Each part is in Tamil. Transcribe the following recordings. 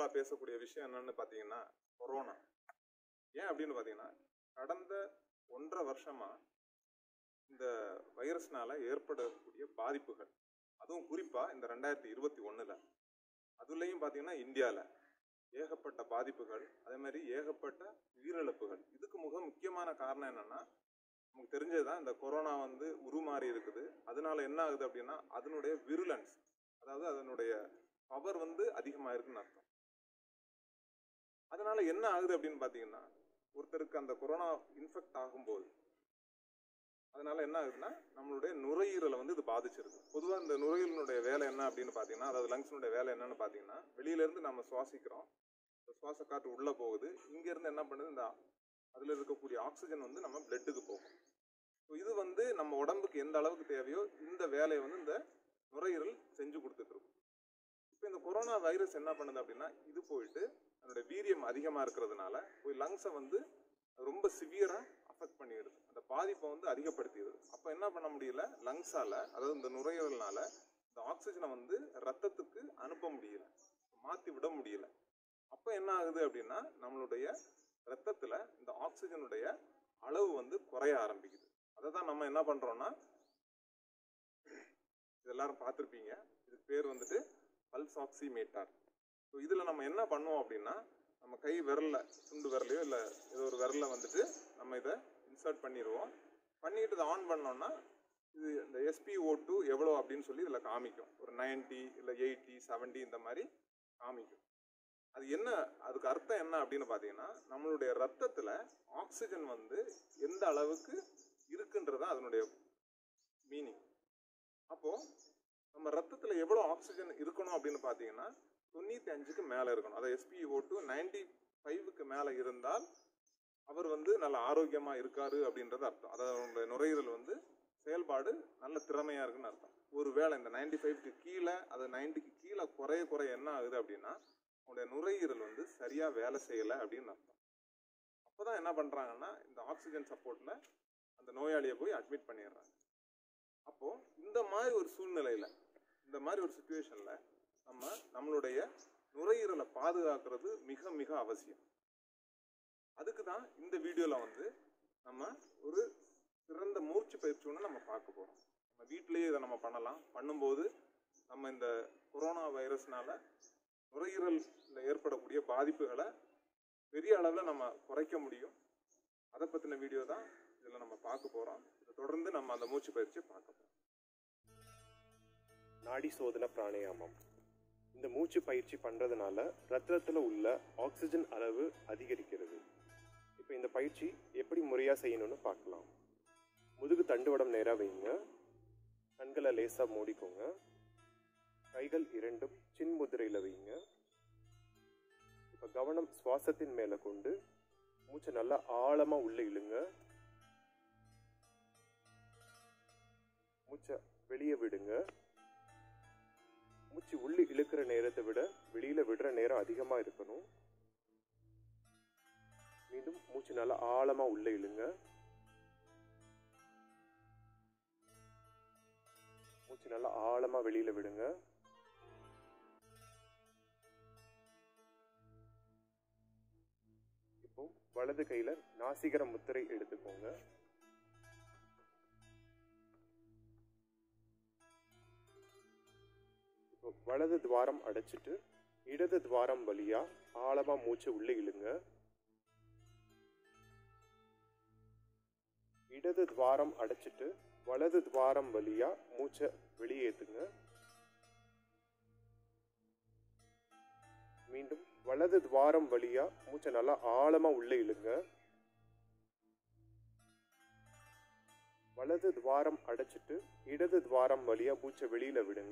வைரலாக பேசக்கூடிய விஷயம் என்னன்னு பார்த்தீங்கன்னா கொரோனா ஏன் அப்படின்னு பார்த்தீங்கன்னா கடந்த ஒன்றரை வருஷமா இந்த வைரஸ்னால ஏற்படக்கூடிய பாதிப்புகள் அதுவும் குறிப்பாக இந்த ரெண்டாயிரத்தி இருபத்தி ஒன்றில் அதுலேயும் பார்த்தீங்கன்னா இந்தியாவில் ஏகப்பட்ட பாதிப்புகள் அதே மாதிரி ஏகப்பட்ட உயிரிழப்புகள் இதுக்கு மிக முக்கியமான காரணம் என்னன்னா நமக்கு தெரிஞ்சது தான் இந்த கொரோனா வந்து உருமாறி இருக்குது அதனால என்ன ஆகுது அப்படின்னா அதனுடைய விருலன்ஸ் அதாவது அதனுடைய பவர் வந்து அதிகமாக இருக்குன்னு அர்த்தம் அதனால என்ன ஆகுது அப்படின்னு பார்த்தீங்கன்னா ஒருத்தருக்கு அந்த கொரோனா இன்ஃபெக்ட் ஆகும்போது அதனால என்ன ஆகுதுன்னா நம்மளுடைய நுரையீரலை வந்து இது பாதிச்சிருக்கு பொதுவாக இந்த நுரையீரலுடைய வேலை என்ன அப்படின்னு பார்த்தீங்கன்னா அதாவது லங்ஸினுடைய வேலை என்னன்னு பார்த்தீங்கன்னா வெளியிலேருந்து நம்ம சுவாசிக்கிறோம் இந்த சுவாச காற்று உள்ளே போகுது இங்கேருந்து என்ன பண்ணுது இந்த அதில் இருக்கக்கூடிய ஆக்சிஜன் வந்து நம்ம பிளட்டுக்கு போகும் ஸோ இது வந்து நம்ம உடம்புக்கு எந்த அளவுக்கு தேவையோ இந்த வேலையை வந்து இந்த நுரையீரல் செஞ்சு கொடுத்துட்டு இருக்கும் இப்போ இந்த கொரோனா வைரஸ் என்ன பண்ணுது அப்படின்னா இது போயிட்டு அதனுடைய வீரியம் அதிகமாக இருக்கிறதுனால போய் லங்ஸை வந்து ரொம்ப சிவியராக அஃபெக்ட் பண்ணிடுது அந்த பாதிப்பை வந்து அதிகப்படுத்திடுது அப்போ என்ன பண்ண முடியல லங்ஸால அதாவது இந்த நுரையீரல்னால இந்த ஆக்சிஜனை வந்து ரத்தத்துக்கு அனுப்ப முடியல மாற்றி விட முடியல அப்போ என்ன ஆகுது அப்படின்னா நம்மளுடைய ரத்தத்தில் இந்த ஆக்சிஜனுடைய அளவு வந்து குறைய ஆரம்பிக்குது அதை தான் நம்ம என்ன பண்ணுறோம்னா இது எல்லாரும் பார்த்துருப்பீங்க இதுக்கு பேர் வந்துட்டு பல்ஸ் ஆக்சிமீட்டர் ஸோ இதில் நம்ம என்ன பண்ணுவோம் அப்படின்னா நம்ம கை விரல்ல சுண்டு விரலையோ இல்லை ஏதோ ஒரு விரல்ல வந்துட்டு நம்ம இதை இன்சர்ட் பண்ணிடுவோம் பண்ணிட்டு இதை ஆன் பண்ணோம்னா இது இந்த எஸ்பிஓ டூ எவ்வளோ அப்படின்னு சொல்லி இதில் காமிக்கும் ஒரு நைன்ட்டி இல்லை எயிட்டி செவன்ட்டி இந்த மாதிரி காமிக்கும் அது என்ன அதுக்கு அர்த்தம் என்ன அப்படின்னு பார்த்தீங்கன்னா நம்மளுடைய ரத்தத்தில் ஆக்சிஜன் வந்து எந்த அளவுக்கு இருக்குன்றது தான் அதனுடைய மீனிங் அப்போது நம்ம ரத்தத்தில் எவ்வளோ ஆக்சிஜன் இருக்கணும் அப்படின்னு பார்த்தீங்கன்னா தொண்ணூற்றி அஞ்சுக்கு மேலே இருக்கணும் அதாவது எஸ்பிஓ டூ நைன்டி ஃபைவுக்கு மேலே இருந்தால் அவர் வந்து நல்ல ஆரோக்கியமாக இருக்காரு அப்படின்றது அர்த்தம் அதாவது அவங்களுடைய நுரையீரல் வந்து செயல்பாடு நல்ல திறமையாக இருக்குன்னு அர்த்தம் ஒருவேளை இந்த நைன்டி ஃபைவ்க்கு கீழே அது நைன்டிக்கு கீழே குறைய குறைய என்ன ஆகுது அப்படின்னா உங்களுடைய நுரையீரல் வந்து சரியாக வேலை செய்யலை அப்படின்னு அர்த்தம் அப்போ தான் என்ன பண்ணுறாங்கன்னா இந்த ஆக்சிஜன் சப்போர்ட்டில் அந்த நோயாளியை போய் அட்மிட் பண்ணிடுறாங்க அப்போது இந்த மாதிரி ஒரு சூழ்நிலையில் இந்த மாதிரி ஒரு சுச்சுவேஷனில் நம்ம நம்மளுடைய நுரையீரலை பாதுகாக்கிறது மிக மிக அவசியம் அதுக்கு தான் இந்த வீடியோவில் வந்து நம்ம ஒரு சிறந்த மூச்சு பயிற்சி ஒன்று நம்ம பார்க்க போகிறோம் நம்ம வீட்டிலேயே இதை நம்ம பண்ணலாம் பண்ணும்போது நம்ம இந்த கொரோனா வைரஸ்னால நுரையீரலில் ஏற்படக்கூடிய பாதிப்புகளை பெரிய அளவில் நம்ம குறைக்க முடியும் அதை பற்றின வீடியோ தான் இதில் நம்ம பார்க்க போகிறோம் இதை தொடர்ந்து நம்ம அந்த மூச்சு பயிற்சியை பார்க்க போகிறோம் நாடி சோதனை பிராணாயாமம் இந்த மூச்சு பயிற்சி பண்ணுறதுனால ரத்தத்தில் உள்ள ஆக்சிஜன் அளவு அதிகரிக்கிறது இப்போ இந்த பயிற்சி எப்படி முறையாக செய்யணும்னு பார்க்கலாம் முதுகு தண்டுவடம் நேராக வைங்க கண்களை லேசாக மூடிக்கோங்க கைகள் இரண்டும் சின் முதிரையில் வைங்க இப்போ கவனம் சுவாசத்தின் மேலே கொண்டு மூச்சை நல்லா ஆழமாக உள்ளே இழுங்க மூச்சை வெளியே விடுங்க மூச்சு உள்ளே இழுக்கிற நேரத்தை விட வெளியில விடுற நேரம் அதிகமா இருக்கணும் மீண்டும் மூச்சு நல்லா ஆழமா உள்ளே இழுங்க மூச்சு நல்லா ஆழமா வெளியில விடுங்க இப்போ வலது கையில நாசிகர முத்திரை எடுத்துக்கோங்க இப்போ வலது துவாரம் அடைச்சிட்டு இடது துவாரம் வழியா ஆழமா மூச்சை உள்ளே இழுங்க இடது துவாரம் அடைச்சிட்டு வலது துவாரம் வழியா மூச்சை வெளியேத்துங்க மீண்டும் வலது துவாரம் வழியா மூச்சை நல்லா ஆழமா உள்ளே இழுங்க வலது துவாரம் அடைச்சிட்டு இடது துவாரம் வழியா மூச்சை வெளியில விடுங்க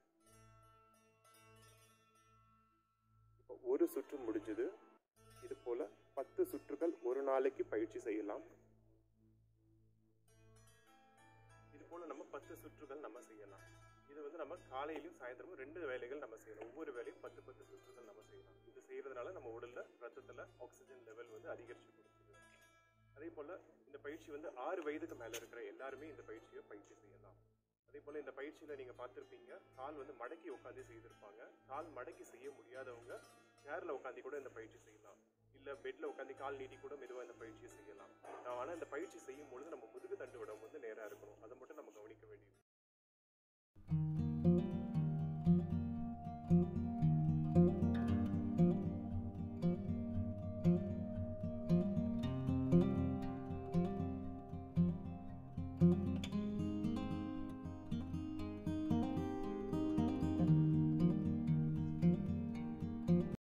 இப்போ ஒரு சுற்று முடிஞ்சது இது போல பத்து சுற்றுகள் ஒரு நாளைக்கு பயிற்சி செய்யலாம் இது போல நம்ம பத்து சுற்றுகள் நம்ம செய்யலாம் இது வந்து நம்ம காலையிலும் சாயந்தரமும் ரெண்டு வேலைகள் நம்ம செய்யலாம் ஒவ்வொரு வேலையும் பத்து பத்து சுற்றுகள் நம்ம செய்யலாம் இது செய்யறதுனால நம்ம உடல்ல ரத்தத்துல ஆக்சிஜன் லெவல் வந்து அதிகரிச்சு கொடுக்குது அதே போல இந்த பயிற்சி வந்து ஆறு வயதுக்கு மேல இருக்கிற எல்லாருமே இந்த பயிற்சியை பயிற்சி செய்யலாம் அதே போல இந்த பயிற்சியில நீங்க பார்த்திருப்பீங்க கால் வந்து மடக்கி உட்காந்து செய்திருப்பாங்க கால் மடக்கி செய்ய முடியாதவங்க சேரில் உட்காந்து கூட இந்த பயிற்சி செய்யலாம் இல்லை பெட்டில் உட்காந்து கால் நீட்டி கூட மெதுவாக இந்த பயிற்சியை செய்யலாம் ஆனால் இந்த பயிற்சி செய்யும் பொழுது நம்ம முதுகு தண்டு விடம் வந்து நேராக இருக்கணும் அதை மட்டும் நம்ம கவனிக்க வேண்டியது